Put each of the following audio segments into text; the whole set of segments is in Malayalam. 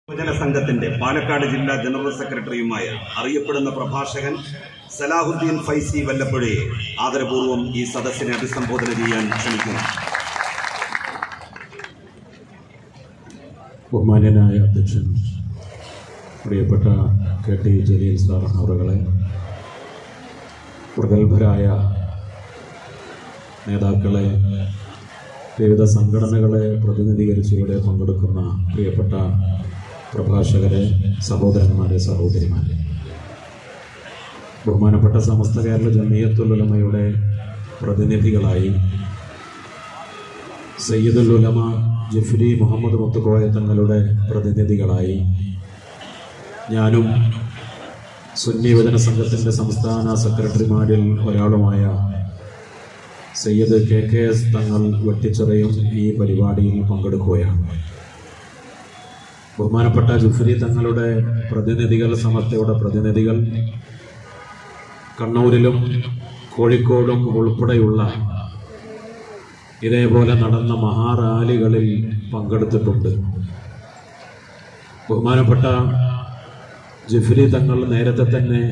യുവജന സംഘത്തിന്റെ പാലക്കാട് ജില്ലാ ജനറൽ സെക്രട്ടറിയുമായ അറിയപ്പെടുന്ന പ്രഭാഷകൻ സലാഹുദ്ദീൻ ഫൈസി വല്ലപ്പുഴയെ ആദരപൂർവ്വം ഈ സദസ്സിനെ അഭിസംബോധന ചെയ്യാൻ ക്ഷണിക്കുന്നു ബഹുമാന്യനായ അധ്യക്ഷൻ പ്രിയപ്പെട്ട കെ ടി ജലീൽ സാർ അവറുകളെ പ്രഗത്ഭരായ നേതാക്കളെ വിവിധ സംഘടനകളെ പ്രതിനിധീകരിച്ച് ഇവിടെ പങ്കെടുക്കുന്ന പ്രിയപ്പെട്ട പ്രഭാഷകരെ സഹോദരന്മാരെ സഹോദരിമാരെ ബഹുമാനപ്പെട്ട സമസ്ത കേരള ജമിയത്തുലമയുടെ പ്രതിനിധികളായി സയ്യിദുൽ ഉലമ ജിഫ്രി മുഹമ്മദ് മുത്തുക്കോയ തങ്ങളുടെ പ്രതിനിധികളായി ഞാനും സുന്നി യുവജന സംഘത്തിന്റെ സംസ്ഥാന സെക്രട്ടറിമാരിൽ ഒരാളുമായ Sayyid K K S Thangal വെട്ടിച്ചിറയും ഈ പരിപാടിയിൽ പങ്കെടുക്കുകയാണ് ബഹുമാനപ്പെട്ട ജുഫ്രി തങ്ങളുടെ പ്രതിനിധികൾ സമസ്തയുടെ പ്രതിനിധികൾ കണ്ണൂരിലും കോഴിക്കോടും ഉൾപ്പെടെയുള്ള ഇതേപോലെ നടന്ന മഹാറാലികളിൽ പങ്കെടുത്തിട്ടുണ്ട് ബഹുമാനപ്പെട്ട ജിഫ്രി തങ്ങൾ നേരത്തെ തന്നെ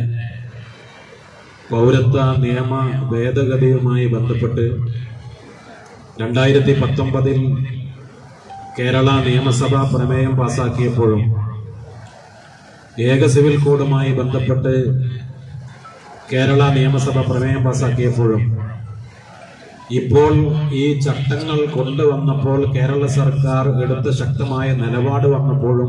പൗരത്വ നിയമ ഭേദഗതിയുമായി ബന്ധപ്പെട്ട് രണ്ടായിരത്തി പത്തൊമ്പതിൽ കേരള നിയമസഭ പ്രമേയം പാസാക്കിയപ്പോഴും ഏക സിവിൽ കോഡുമായി ബന്ധപ്പെട്ട് കേരള നിയമസഭ പ്രമേയം പാസാക്കിയപ്പോഴും ഇപ്പോൾ ഈ ചട്ടങ്ങൾ കൊണ്ടുവന്നപ്പോൾ കേരള സർക്കാർ എടുത്ത ശക്തമായ നിലപാട് വന്നപ്പോഴും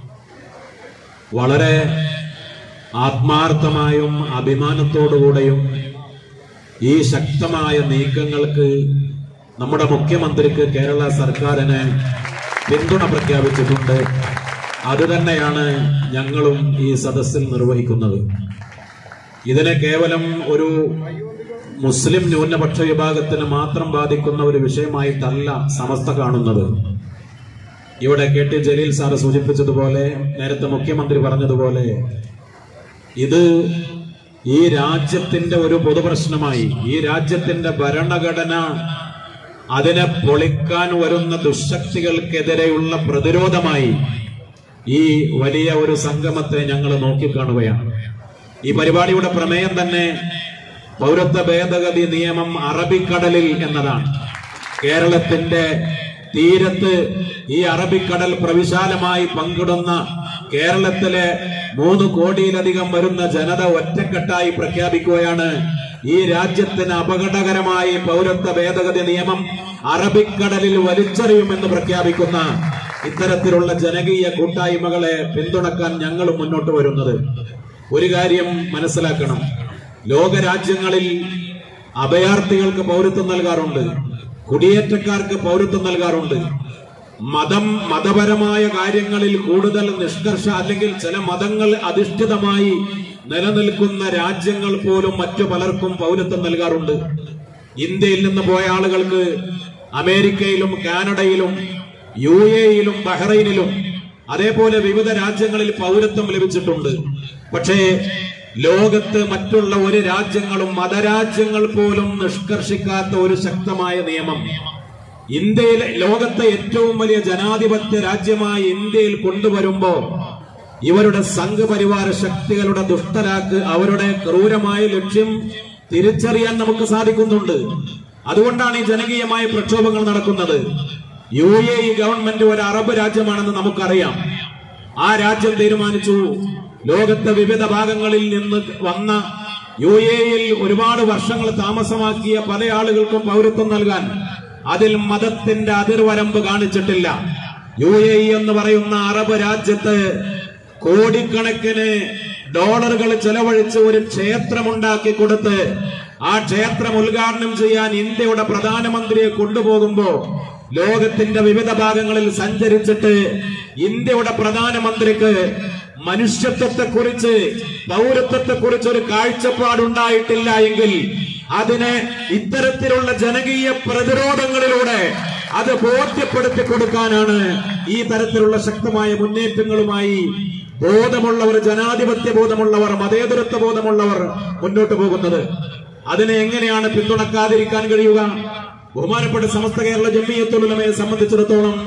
വളരെ ആത്മാർത്ഥമായും അഭിമാനത്തോടുകൂടെയും ഈ ശക്തമായ നീക്കങ്ങൾക്ക് നമ്മുടെ മുഖ്യമന്ത്രിക്ക് കേരള സർക്കാരിന് പിന്തുണ പ്രഖ്യാപിച്ചിട്ടുണ്ട് അതുതന്നെയാണ് ഞങ്ങളും ഈ സദസ്സിൽ നിർവഹിക്കുന്നത് ഇതിനെ കേവലം ഒരു മുസ്ലിം ന്യൂനപക്ഷ വിഭാഗത്തിന് മാത്രം ബാധിക്കുന്ന ഒരു വിഷയമായിട്ടല്ല സമസ്ത കാണുന്നത് ഇവിടെ കെ ടി ജലീൽ സാറ് സൂചിപ്പിച്ചതുപോലെ നേരത്തെ മുഖ്യമന്ത്രി പറഞ്ഞതുപോലെ ഇത് ഈ രാജ്യത്തിന്റെ ഒരു പൊതുപ്രശ്നമായി ഈ രാജ്യത്തിന്റെ ഭരണഘടന അതിനെ പൊളിക്കാൻ വരുന്ന ദുശക്തികൾക്കെതിരെയുള്ള പ്രതിരോധമായി ഈ വലിയ ഒരു സംഗമത്തെ ഞങ്ങൾ നോക്കിക്കാണുകയാണ് ഈ പരിപാടിയുടെ പ്രമേയം തന്നെ പൗരത്വ ഭേദഗതി നിയമം അറബിക്കടലിൽ എന്നതാണ് കേരളത്തിന്റെ തീരത്ത് ഈ അറബിക്കടൽ പ്രവിശാലമായി പങ്കിടുന്ന കേരളത്തിലെ മൂന്ന് കോടിയിലധികം വരുന്ന ജനത ഒറ്റക്കെട്ടായി പ്രഖ്യാപിക്കുകയാണ് ഈ രാജ്യത്തിന് അപകടകരമായി പൗരത്വ ഭേദഗതി നിയമം അറബിക്കടലിൽ വലിച്ചെറിയുമെന്ന് പ്രഖ്യാപിക്കുന്ന ഇത്തരത്തിലുള്ള ജനകീയ കൂട്ടായ്മകളെ പിന്തുണക്കാൻ ഞങ്ങൾ മുന്നോട്ട് വരുന്നത് ഒരു കാര്യം മനസ്സിലാക്കണം ലോകരാജ്യങ്ങളിൽ അഭയാർത്ഥികൾക്ക് പൗരത്വം നൽകാറുണ്ട് കുടിയേറ്റക്കാർക്ക് പൗരത്വം നൽകാറുണ്ട് മതം മതപരമായ കാര്യങ്ങളിൽ കൂടുതൽ നിഷ്കർഷ അല്ലെങ്കിൽ ചില മതങ്ങൾ അധിഷ്ഠിതമായി നിലനിൽക്കുന്ന രാജ്യങ്ങൾ പോലും മറ്റു പലർക്കും പൗരത്വം നൽകാറുണ്ട് ഇന്ത്യയിൽ നിന്ന് പോയ ആളുകൾക്ക് അമേരിക്കയിലും കാനഡയിലും യു എയിലും ബഹ്റൈനിലും അതേപോലെ വിവിധ രാജ്യങ്ങളിൽ പൗരത്വം ലഭിച്ചിട്ടുണ്ട് പക്ഷേ ലോകത്ത് മറ്റുള്ള ഒരു രാജ്യങ്ങളും മതരാജ്യങ്ങൾ പോലും നിഷ്കർഷിക്കാത്ത ഒരു ശക്തമായ നിയമം ഇന്ത്യയിലെ ലോകത്തെ ഏറ്റവും വലിയ ജനാധിപത്യ രാജ്യമായ ഇന്ത്യയിൽ കൊണ്ടുവരുമ്പോ ഇവരുടെ സംഘപരിവാര ശക്തികളുടെ ദുഷ്ടരാക്ക് അവരുടെ ക്രൂരമായ ലക്ഷ്യം തിരിച്ചറിയാൻ നമുക്ക് സാധിക്കുന്നുണ്ട് അതുകൊണ്ടാണ് ഈ ജനകീയമായ പ്രക്ഷോഭങ്ങൾ നടക്കുന്നത് യു എ ഇ ഗവൺമെന്റ് ഒരു അറബ് രാജ്യമാണെന്ന് നമുക്കറിയാം ആ രാജ്യം തീരുമാനിച്ചു ലോകത്തെ വിവിധ ഭാഗങ്ങളിൽ നിന്ന് വന്ന യു എയിൽ ഒരുപാട് വർഷങ്ങൾ താമസമാക്കിയ പല ആളുകൾക്കും പൗരത്വം നൽകാൻ അതിൽ മതത്തിന്റെ അതിർവരമ്പ് കാണിച്ചിട്ടില്ല യു എ ഇ എന്ന് പറയുന്ന അറബ് രാജ്യത്ത് കോടിക്കണക്കിന് ഡോളറുകൾ ചെലവഴിച്ച് ഒരു ക്ഷേത്രമുണ്ടാക്കി കൊടുത്ത് ആ ക്ഷേത്രം ഉദ്ഘാടനം ചെയ്യാൻ ഇന്ത്യയുടെ പ്രധാനമന്ത്രിയെ കൊണ്ടുപോകുമ്പോ ലോകത്തിന്റെ വിവിധ ഭാഗങ്ങളിൽ സഞ്ചരിച്ചിട്ട് ഇന്ത്യയുടെ പ്രധാനമന്ത്രിക്ക് മനുഷ്യത്വത്തെക്കുറിച്ച് പൗരത്വത്തെക്കുറിച്ച് ഒരു കാഴ്ചപ്പാടുണ്ടായിട്ടില്ല എങ്കിൽ അതിനെ ഇത്തരത്തിലുള്ള ജനകീയ പ്രതിരോധങ്ങളിലൂടെ അത് ബോധ്യപ്പെടുത്തി കൊടുക്കാനാണ് ഈ തരത്തിലുള്ള ശക്തമായ മുന്നേറ്റങ്ങളുമായി ബോധമുള്ളവർ ജനാധിപത്യ ബോധമുള്ളവർ മതേതരത്വ ബോധമുള്ളവർ മുന്നോട്ട് പോകുന്നത് അതിനെ എങ്ങനെയാണ് പിന്തുണക്കാതിരിക്കാൻ കഴിയുക ബഹുമാനപ്പെട്ട സമസ്ത കേരള ജമ്മിയത്തുലമയെ സംബന്ധിച്ചിടത്തോളം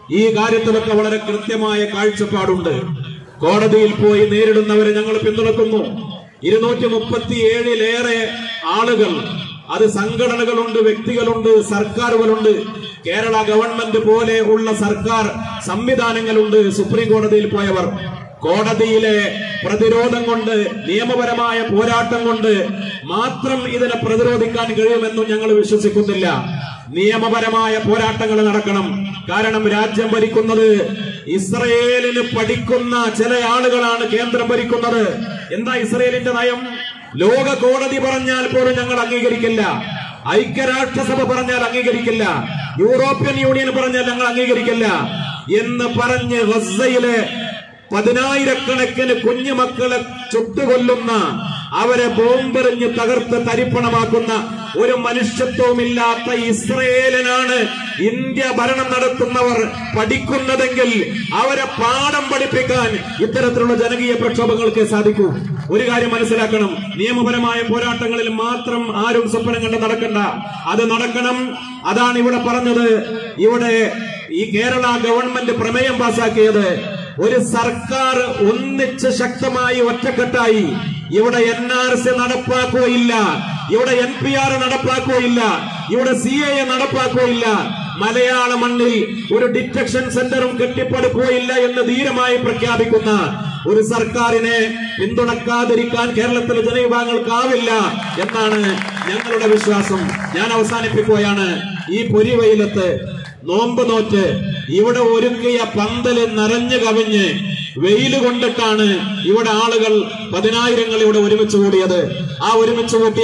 ഈ കാര്യത്തിലൊക്കെ വളരെ കൃത്യമായ കാഴ്ചപ്പാടുണ്ട് കോടതിയിൽ പോയി നേരിടുന്നവരെ ഞങ്ങൾ പിന്തുണക്കുന്നു ഇരുന്നൂറ്റി മുപ്പത്തിയേഴിലേറെ ആളുകൾ അത് സംഘടനകളുണ്ട് വ്യക്തികളുണ്ട് സർക്കാരുകളുണ്ട് കേരള ഗവൺമെന്റ് പോലെ ഉള്ള സർക്കാർ സംവിധാനങ്ങളുണ്ട് സുപ്രീം കോടതിയിൽ പോയവർ കോടതിയിലെ പ്രതിരോധം കൊണ്ട് നിയമപരമായ പോരാട്ടം കൊണ്ട് മാത്രം ഇതിനെ പ്രതിരോധിക്കാൻ കഴിയുമെന്നും ഞങ്ങൾ വിശ്വസിക്കുന്നില്ല നിയമപരമായ പോരാട്ടങ്ങൾ നടക്കണം കാരണം രാജ്യം ഭരിക്കുന്നത് ഇസ്രയേലിന് പഠിക്കുന്ന ചില ആളുകളാണ് കേന്ദ്രം ഭരിക്കുന്നത് എന്താ ഇസ്രയേലിന്റെ നയം ലോക കോടതി പറഞ്ഞാൽ പോലും ഞങ്ങൾ അംഗീകരിക്കില്ല ഐക്യരാഷ്ട്രസഭ പറഞ്ഞാൽ അംഗീകരിക്കില്ല യൂറോപ്യൻ യൂണിയൻ പറഞ്ഞാൽ ഞങ്ങൾ അംഗീകരിക്കില്ല എന്ന് പറഞ്ഞ് ഗസയിലെ പതിനായിരക്കണക്കിന് കുഞ്ഞുമക്കളെ ചുട്ടുകൊല്ലുന്ന അവരെ ബോംബെറിഞ്ഞ് തകർത്ത് തരിപ്പണമാക്കുന്ന ഒരു മനുഷ്യത്വമില്ലാത്ത ഇസ്രയേലിനാണ് ഇന്ത്യ ഭരണം നടത്തുന്നവർ പഠിക്കുന്നതെങ്കിൽ അവരെ പാഠം പഠിപ്പിക്കാൻ ഇത്തരത്തിലുള്ള ജനകീയ പ്രക്ഷോഭങ്ങൾക്ക് സാധിക്കൂ ഒരു കാര്യം മനസ്സിലാക്കണം നിയമപരമായ പോരാട്ടങ്ങളിൽ മാത്രം ആരും സ്വപ്നം കണ്ട് നടക്കണ്ട അത് നടക്കണം അതാണ് ഇവിടെ പറഞ്ഞത് ഇവിടെ ഈ കേരള ഗവൺമെന്റ് പ്രമേയം പാസാക്കിയത് ഒരു സർക്കാർ ഒന്നിച്ച് ശക്തമായി ഒറ്റക്കെട്ടായി ഇവിടെ എൻ ആർ സി നടപ്പാക്കുകയില്ല ഇവിടെ എൻ പി ആർ നടപ്പാക്കുകയില്ല ഇവിടെ സി എ നടപ്പാക്കുകയില്ല മലയാള മണ്ണിൽ ഒരു ഡിറ്റക്ഷൻ സെന്ററും കെട്ടിപ്പടുക്കുകയില്ല എന്ന് ധീരമായി പ്രഖ്യാപിക്കുന്ന ഒരു സർക്കാരിനെ പിന്തുണക്കാതിരിക്കാൻ കേരളത്തിലെ ജനവിഭാഗങ്ങൾക്കാവില്ല എന്നാണ് ഞങ്ങളുടെ വിശ്വാസം ഞാൻ അവസാനിപ്പിക്കുകയാണ് ഈ പൊരിവെയിലത്ത് നോമ്പ് നോറ്റ് ഇവിടെ ഒരുക്കിയ പന്തല് നിറഞ്ഞു കവിഞ്ഞ് വെയിൽ കൊണ്ടിട്ടാണ് ഇവിടെ ആളുകൾ പതിനായിരങ്ങൾ ഇവിടെ ഒരുമിച്ച് കൂടിയത് ആ ഒരുമിച്ച് കൂട്ടിയ